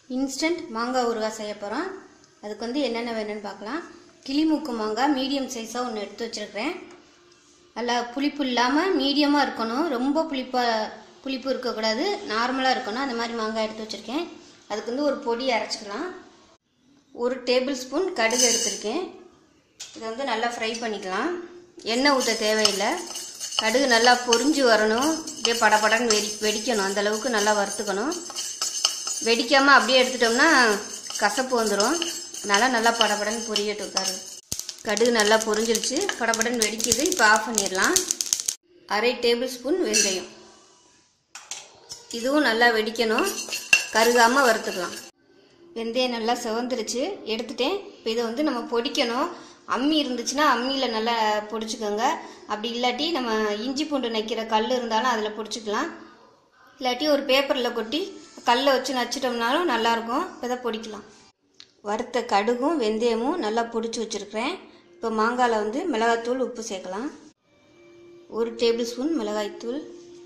instant மாங்காய் ஊறுகாய் செய்ய போகிறோம் அதுக்கு வந்து என்னென்ன வேணும்னு பார்க்கலாம் கிளிமூக்கு மாங்காய் மீடியம் சைஸாக ஒன்று எடுத்து வச்சுருக்கிறேன் நல்லா புளிப்பு இல்லாமல் மீடியமாக இருக்கணும் ரொம்ப புளிப்பாக புளிப்பு இருக்கக்கூடாது நார்மலாக இருக்கணும் அந்த மாதிரி மாங்காய் எடுத்து வச்சுருக்கேன் அதுக்கு வந்து ஒரு பொடி அரைச்சிக்கலாம் ஒரு டேபிள் ஸ்பூன் கடுகு எடுத்திருக்கேன் இதை வந்து நல்லா ஃப்ரை பண்ணிக்கலாம் எண்ணெய் ஊற்ற தேவையில்லை கடுகு நல்லா பொரிஞ்சு வரணும் அப்படியே படபடன்னு வெடி வெடிக்கணும் அந்த அளவுக்கு நல்லா வறுத்துக்கணும் வெடிக்காமல் அப்படியே எடுத்துட்டோம்னா கசப்பு வந்துடும் அதனால் நல்லா படபடன்னு பொரியட்டும் கரு கடுகு நல்லா பொரிஞ்சிருச்சு படபடன்னு வெடிக்குது இப்போ ஆஃப் பண்ணிடலாம் அரை டேபிள் ஸ்பூன் வெந்தயம் இதுவும் நல்லா வெடிக்கணும் கருகாமல் வறுத்துக்கலாம் வெந்தயம் நல்லா செவந்துருச்சு எடுத்துட்டேன் இப்போ இதை வந்து நம்ம பொடிக்கணும் அம்மி இருந்துச்சுன்னா அம்மியில் நல்லா பொடிச்சுக்கோங்க அப்படி இல்லாட்டி நம்ம இஞ்சி பூண்டு நைக்கிற கல் இருந்தாலும் அதில் பொடிச்சுக்கலாம் இல்லாட்டி ஒரு பேப்பரில் கொட்டி கல்லை வச்சு நச்சிட்டோம்னாலும் நல்லாயிருக்கும் இப்போ இதை பொடிக்கலாம் வறுத்த கடுகும் வெந்தயமும் நல்லா பொடிச்சு வச்சுருக்கிறேன் இப்போ மாங்காயில் வந்து மிளகாய்த்தூள் உப்பு சேர்க்கலாம் ஒரு டேபிள் ஸ்பூன் மிளகாய்த்தூள்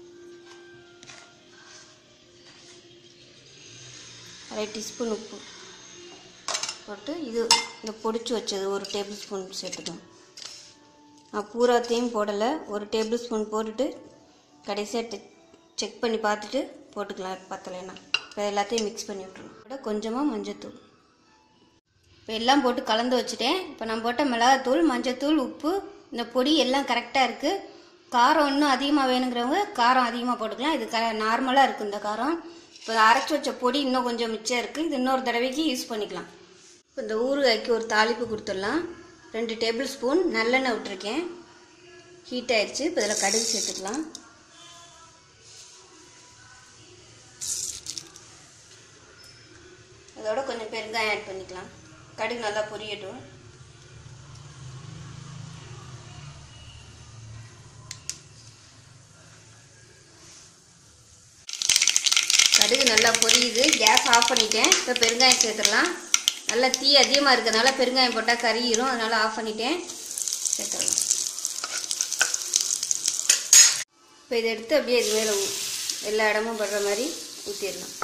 அரை டீஸ்பூன் உப்பு போட்டு இது இந்த பொடிச்சு வச்சது ஒரு டேபிள் ஸ்பூன் சேர்த்துக்கணும் நான் பூராத்தையும் போடலை ஒரு டேபிள் ஸ்பூன் போட்டுட்டு கடைசியாக செக் பண்ணி பார்த்துட்டு போட்டுக்கலாம் பத்தலைன்னா இப்போ எல்லாத்தையும் மிக்ஸ் பண்ணி விட்ருணும் கூட கொஞ்சமாக மஞ்சத்தூள் இப்போ எல்லாம் போட்டு கலந்து வச்சுட்டேன் இப்போ நான் போட்ட மிளகாத்தூள் மஞ்சத்தூள் உப்பு இந்த பொடி எல்லாம் கரெக்டாக இருக்குது காரம் இன்னும் அதிகமாக வேணுங்கிறவங்க காரம் அதிகமாக போட்டுக்கலாம் இது க நார்மலாக இருக்குது இந்த காரம் இப்போ அரைச்சி வச்ச பொடி இன்னும் கொஞ்சம் மிச்சம் இருக்குது இது இன்னொரு தடவைக்கு யூஸ் பண்ணிக்கலாம் இப்போ இந்த ஊறுகாய்க்கு ஒரு தாளிப்பு கொடுத்துடலாம் ரெண்டு டேபிள் ஸ்பூன் நல்லெண்ணெய் விட்டுருக்கேன் ஹீட் ஆயிடுச்சு இப்போ இதில் கடுகு சேர்த்துக்கலாம் அதோட கொஞ்சம் பெருங்காயம் ஆட் பண்ணிக்கலாம் கடுகு நல்லா பொரியட்டும் கடுகு நல்லா பொரியுது கேஸ் ஆஃப் பண்ணிட்டேன் இப்போ பெருங்காயம் சேர்த்துடலாம் நல்லா தீ அதிகமாக இருக்கிறதுனால பெருங்காயம் போட்டால் கறியிரும் அதனால் ஆஃப் பண்ணிட்டேன் சேர்த்துடலாம் இப்போ இதை எடுத்து அப்படியே இது மேலே எல்லா இடமும் படுற மாதிரி ஊற்றிடலாம்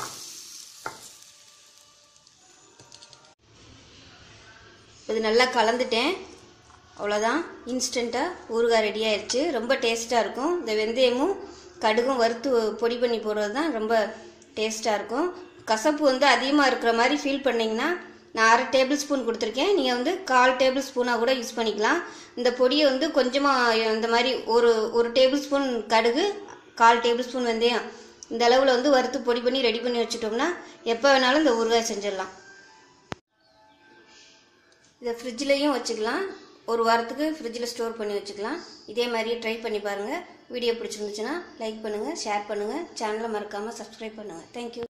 இது நல்லா கலந்துட்டேன் அவ்வளோதான் இன்ஸ்டண்ட்டாக ஊறுகாய் ரெடி ஆயிடுச்சு ரொம்ப டேஸ்ட்டாக இருக்கும் இந்த வெந்தயமும் கடுகும் வறுத்து பொடி பண்ணி போடுறது தான் ரொம்ப டேஸ்ட்டாக இருக்கும் கசப்பு வந்து அதிகமாக இருக்கிற மாதிரி ஃபீல் பண்ணிங்கன்னா நான் அரை டேபிள் ஸ்பூன் கொடுத்துருக்கேன் நீங்கள் வந்து கால் டேபிள் ஸ்பூனாக கூட யூஸ் பண்ணிக்கலாம் இந்த பொடியை வந்து கொஞ்சமாக இந்த மாதிரி ஒரு ஒரு டேபிள் ஸ்பூன் கடுகு கால் டேபிள் ஸ்பூன் வெந்தயம் இந்த அளவில் வந்து வறுத்து பொடி பண்ணி ரெடி பண்ணி வச்சுட்டோம்னா எப்போ வேணாலும் இந்த ஊறுகாய் செஞ்சிடலாம் இதை ஃப்ரிட்ஜ்லேயும் வச்சுக்கலாம் ஒரு வாரத்துக்கு ஃப்ரிட்ஜில் ஸ்டோர் பண்ணி வச்சுக்கலாம் இதே மாதிரியே ட்ரை பண்ணி பாருங்கள் வீடியோ பிடிச்சிருந்துச்சுன்னா லைக் பண்ணுங்கள் ஷேர் பண்ணுங்கள் சேனலை மறக்காமல் சப்ஸ்கிரைப் பண்ணுங்கள் தேங்க்யூ